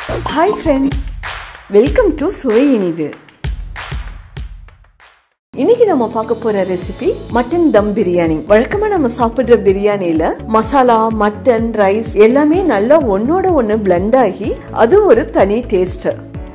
hi friends welcome to சுவை இனிது இன்னைக்கு நம்ம பார்க்க போற ரெசிபி மட்டன் தம் பிரியாணி வழக்கமா நம்ம சாப்பிடுற பிரியாணில மசாலா மட்டன் ரைஸ் எல்லாமே நல்லா ஒன்னோட ஒன்னு பிளெண்ட் ஆகி அது ஒரு தனி டேஸ்ட்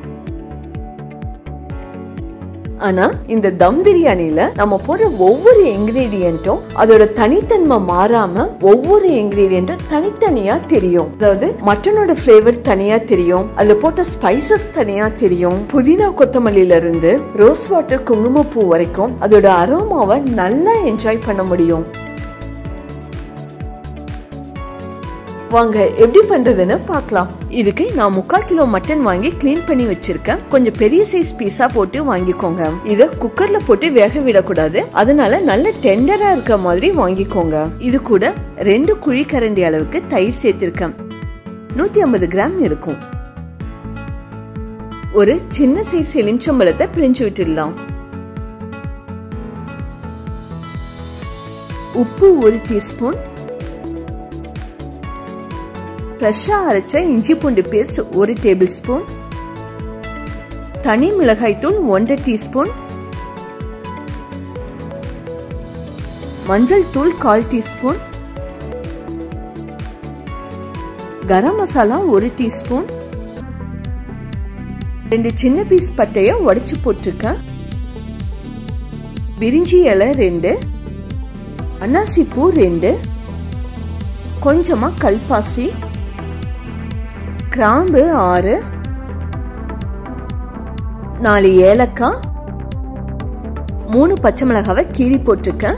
ஆனா இந்த தம் பிரியாணில நம்ம போடுற ஒவ்வொரு இன்கிரீடியன்ட்டும் அதோட தனித்தன்மை மாறாம ஒவ்வொரு இன்கிரீடியன்ட்டும் தனித்தனியா தெரியும் அதாவது மட்டனோட ஃபிளேவர் தனியா தெரியும் அதுல போட்ட ஸ்பைசஸ் தனியா தெரியும் புதினா கொத்தமல்லில இருந்து ரோஸ் வாட்டர் குங்குமப்பூ வரைக்கும் அதோட அரோமாவை நல்லா என்ஜாய் பண்ண முடியும் வாங்க எப்படி பண்றதுன்னு பார்க்கலாம் இதுக்கு நான் முக்கால் கிலோ மட்டன் வாங்கி கிளீன் பண்ணி வச்சிருக்கேன் கொஞ்சம் பெரிய சைஸ் பீஸா போட்டு வாங்கிக்கோங்க இத குக்கர்ல போட்டு வேக விடக்கூடாது அதனால நல்ல டெண்டரா இருக்க மாதிரி வாங்கிக்கோங்க இது கூட ரெண்டு குழி கரண்டி அளவுக்கு தயிர் சேர்த்திருக்கேன் நூத்தி ஐம்பது கிராம் இருக்கும் ஒரு சின்ன சைஸ் எலுமிச்சம்பழத்தை பிரிஞ்சு விட்டுடலாம் உப்பு ஒரு டீஸ்பூன் ஃப்ரெஷ்ஷாக அரைச்ச இஞ்சி பூண்டு பேஸ்ட் ஒரு டேபிள் ஸ்பூன் தனி மிளகாய் தூள் ஒன்றரை டீஸ்பூன் மஞ்சள் தூள் கால் டீஸ்பூன் கரம் மசாலா ஒரு டீஸ்பூன் ரெண்டு சின்ன பீஸ் பட்டைய உடைச்சு போட்டிருக்கேன் பிரிஞ்சி இலை ரெண்டு அன்னாசி பூ ரெண்டு கொஞ்சமா கல்பாசி கிராம்பு ஆறு நாலு ஏலக்காய் மூணு பச்சை மிளகாவை கீறி போட்டிருக்கேன்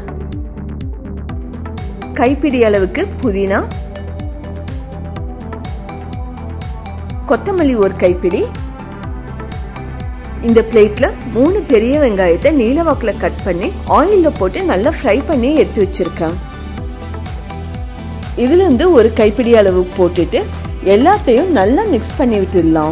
கைப்பிடி அளவுக்கு புதினா கொத்தமல்லி ஒரு கைப்பிடி இந்த பிளேட்ல மூணு பெரிய வெங்காயத்தை நீலவாக்குல கட் பண்ணி ஆயில்ல போட்டு நல்லா ஃப்ரை பண்ணி எடுத்து வச்சிருக்கேன் இதுல இருந்து ஒரு கைப்பிடி அளவு போட்டுட்டு எல்லாத்தையும் நல்லா மிக்ஸ் பண்ணி விட்டுடலாம்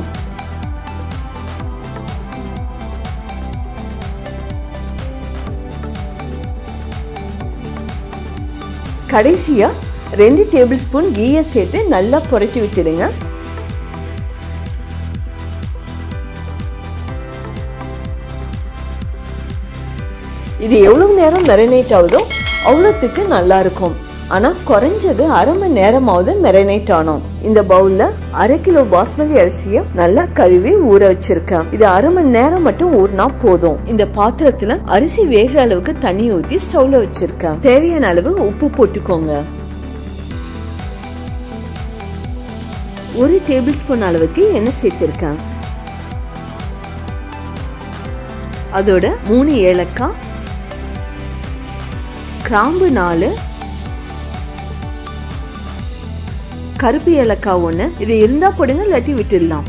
கடைசியா ரெண்டு டேபிள் ஸ்பூன் கீயை சேர்த்து நல்லா புரட்டி விட்டுடுங்க இது எவ்வளவு நேரம் மெரினேட் ஆகுதோ அவ்வளோத்துக்கு நல்லா இருக்கும் ஆனா குறைஞ்சது அரை மணி நேரமாவது மெரினேட் ஆனோம் இந்த பவுல்ல அரை கிலோ பாஸ்மதி அரிசிய நல்லா கழுவி ஊற வச்சிருக்கேன் இது அரை மணி நேரம் மட்டும் ஊறினா போதும் இந்த பாத்திரத்துல அரிசி வேகிற அளவுக்கு தண்ணி ஊத்தி ஸ்டவ்ல வச்சிருக்கேன் தேவையான அளவு உப்பு போட்டுக்கோங்க ஒரு டேபிள் ஸ்பூன் அளவுக்கு எண்ணெய் சேர்த்திருக்கேன் அதோட மூணு ஏலக்காய் கிராம்பு நாலு கருப்பு ஏலக்காய் ஒன்று இது இருந்தா போடுங்க இல்லாட்டி விட்டுடலாம்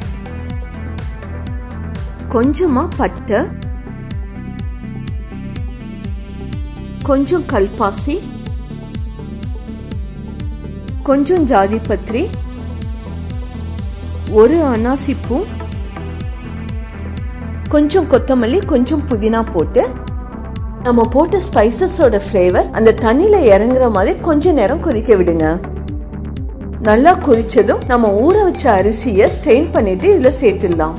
கொஞ்சமா பட்டை கொஞ்சம் கல்பாசி கொஞ்சம் ஜாதி பத்திரி ஒரு அனாசி பூ கொஞ்சம் கொத்தமல்லி கொஞ்சம் புதினா போட்டு நம்ம போட்ட ஸ்பைசஸோட ஃப்ளேவர் அந்த தண்ணியில இறங்குற மாதிரி கொஞ்ச நேரம் கொதிக்க விடுங்க நல்லா கொதிச்சதும் நம்ம ஊற வச்ச அரிசிய ஸ்ட்ரெயின் பண்ணிட்டு இதுல சேர்த்துடலாம்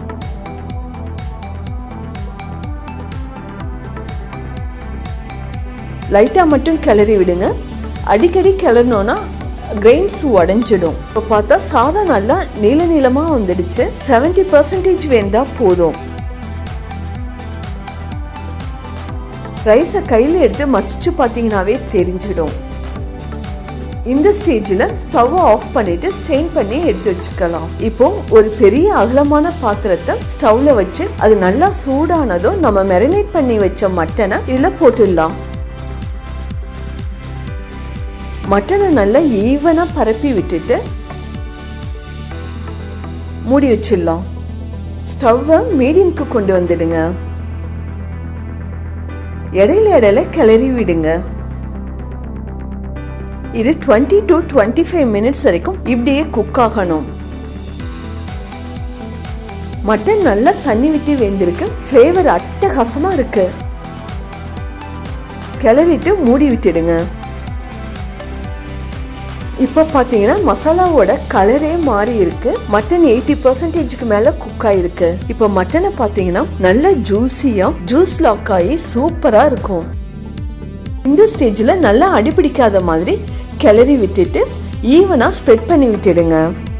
லைட்டா மட்டும் கிளறி விடுங்க அடிக்கடி கிளறணும்னா கிரெயின்ஸ் உடஞ்சிடும் இப்போ பார்த்தா சாதம் நல்லா நீள நீளமா வந்துடுச்சு செவன்டி பர்சன்டேஜ் வேண்டா போதும் ரைஸை கையில் எடுத்து மசிச்சு பார்த்தீங்கன்னாவே தெரிஞ்சிடும் இந்த ஸ்டேஜில் ஸ்டவ் ஆஃப் பண்ணிட்டு ஸ்ட்ரெயின் பண்ணி எடுத்து வச்சுக்கலாம் இப்போ ஒரு பெரிய அகலமான பாத்திரத்தை ஸ்டவ்ல வச்சு அது நல்லா சூடானதும் நம்ம மெரினேட் பண்ணி வச்ச மட்டனை இதுல போட்டுடலாம் மட்டனை நல்லா ஈவனா பரப்பி விட்டுட்டு மூடி வச்சிடலாம் ஸ்டவ்வை மீடியம்க்கு கொண்டு வந்துடுங்க இடையில இடையில கிளறி விடுங்க இது twenty two twenty five minutes வரைக்கும் இப்படியே குக் ஆகணும் மட்டன் நல்லா தண்ணி விட்டு வெந்திருக்கு ஃப்ளேவர் அட்டகாசமா இருக்கு கிளறிட்டு மூடி விட்டுடுங்க இப்போ பார்த்தீங்கன்னா மசாலாவோட கலரே மாறி இருக்கு மட்டன் எயிட்டி பர்சன்டேஜுக்கு மேல குக் ஆயிருக்கு இப்போ மட்டனை பார்த்தீங்கன்னா நல்ல ஜூஸியா ஜூஸ் லாக் ஆகி சூப்பரா இருக்கும் இந்த ஸ்டேஜில் நல்லா அடிப்பிடிக்காத மாதிரி கிளறி விட்டுட்டு ஈவனா ஸ்ப்ரெட் பண்ணி விட்டுடுங்க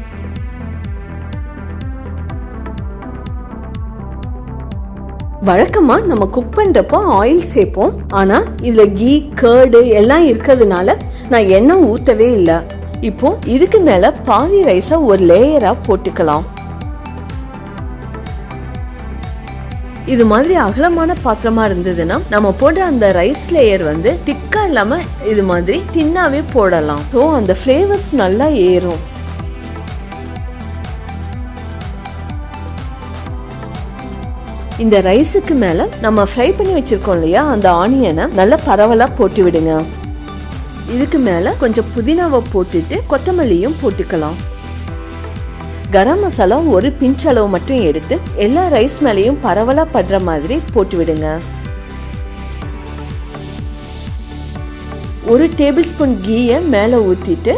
வழக்கமா நம்ம குக் பண்றப்போ ஆயில் சேர்ப்போம் ஆனா இதுல கீ கேர்டு எல்லாம் இருக்கிறதுனால நான் எண்ணெய் ஊத்தவே இல்லை இப்போ இதுக்கு மேல பாதி ரைஸா ஒரு லேயரா போட்டுக்கலாம் இது மாதிரி அகலமான பாத்திரமா இருந்ததுன்னா நம்ம போடுற அந்த ரைஸ் லேயர் வந்து திக்கா இல்லாம இது மாதிரி தின்னாவே போடலாம் ஸோ அந்த ஃப்ளேவர்ஸ் நல்லா ஏறும் இந்த ரைஸுக்கு மேல நம்ம ஃப்ரை பண்ணி வச்சிருக்கோம் இல்லையா அந்த ஆனியனை நல்லா பரவலா போட்டு விடுங்க இதுக்கு மேல கொஞ்சம் புதினாவை போட்டுட்டு கொத்தமல்லியும் போட்டுக்கலாம் கரம் மசாலா ஒரு பிஞ்ச் அளவு மட்டும் எடுத்து எல்லா ரைஸ் மேலேயும் பரவலா படுற மாதிரி போட்டு விடுங்க ஒரு டேபிள் ஸ்பூன் கீயை மேல ஊத்திட்டு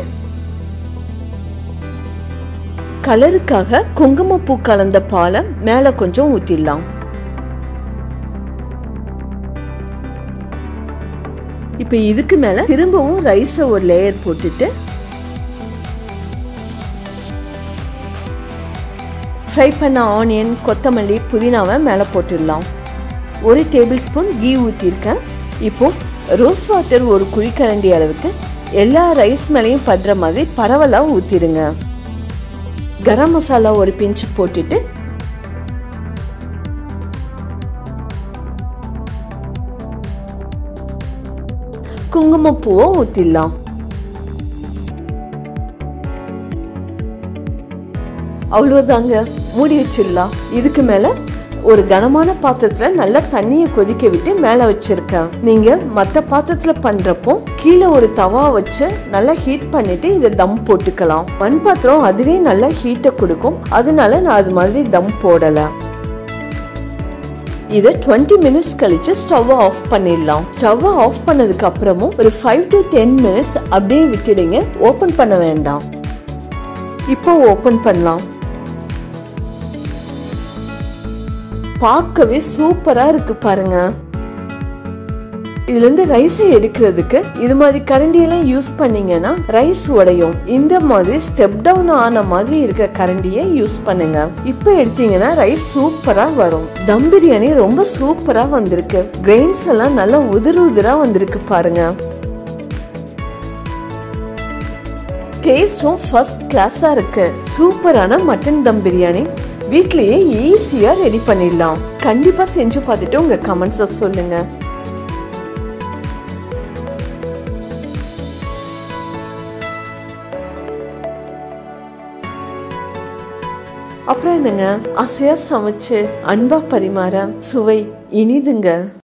கலருக்காக குங்குமப்பூ கலந்த பாலை மேல கொஞ்சம் ஊத்திடலாம் இப்ப இதுக்கு மேல திரும்பவும் ரைஸ ஒரு லேயர் போட்டுட்டு ஃப்ரை பண்ண ஆனியன் கொத்தமல்லி புதினாவை மேலே போட்டுடலாம் ஒரு டேபிள் ஸ்பூன் கீ ஊற்றிருக்கேன் இப்போ ரோஸ் வாட்டர் ஒரு குழிக்கரண்டி அளவுக்கு எல்லா ரைஸ் மேலேயும் படுற மாதிரி பரவலாக ஊற்றிடுங்க கரம் மசாலா ஒரு பிஞ்சு போட்டுட்டு குங்குமப்பூவை ஊற்றிடலாம் அவ்வளோதாங்க மூடி வச்சிடலாம் இதுக்கு மேல ஒரு கனமான பாத்திரத்துல நல்லா தண்ணியை கொதிக்க விட்டு மேல வச்சிருக்கேன் நீங்க மத்த பாத்திரத்துல பண்றப்போ கீழே ஒரு தவா வச்சு நல்லா ஹீட் பண்ணிட்டு இதை தம் போட்டுக்கலாம் மண் பாத்திரம் அதுவே நல்லா ஹீட்டை கொடுக்கும் அதனால நான் அது மாதிரி தம் போடல இதை டுவெண்ட்டி மினிட்ஸ் கழிச்சு ஸ்டவ் ஆஃப் பண்ணிடலாம் ஸ்டவ் ஆஃப் பண்ணதுக்கு அப்புறமும் ஒரு ஃபைவ் டு டென் மினிட்ஸ் அப்படியே விட்டுடுங்க ஓபன் பண்ண வேண்டாம் இப்போ ஓபன் பண்ணலாம் பார்க்கவே சூப்பரா இருக்கு பாருங்க இதுல இருந்து ரைஸை எடுக்கிறதுக்கு இது மாதிரி கரண்டி எல்லாம் யூஸ் பண்ணீங்கன்னா ரைஸ் உடையும் இந்த மாதிரி ஸ்டெப் டவுன் ஆன மாதிரி இருக்கிற கரண்டியை யூஸ் பண்ணுங்க இப்போ எடுத்தீங்கன்னா ரைஸ் சூப்பரா வரும் தம் பிரியாணி ரொம்ப சூப்பரா வந்திருக்கு கிரெயின்ஸ் எல்லாம் நல்லா உதிர் உதிரா வந்திருக்கு பாருங்க டேஸ்டும் ஃபர்ஸ்ட் கிளாஸா இருக்கு சூப்பரான மட்டன் தம் பிரியாணி வீட்லயே ஈஸியா ரெடி பண்ணிடலாம் கண்டிப்பா செஞ்சு பார்த்துட்டு உங்க கமெண்ட்ஸை சொல்லுங்க அப்புறம் என்னங்க ஆசையா சமைச்சு அன்பா பரிமாற சுவை இனிதுங்க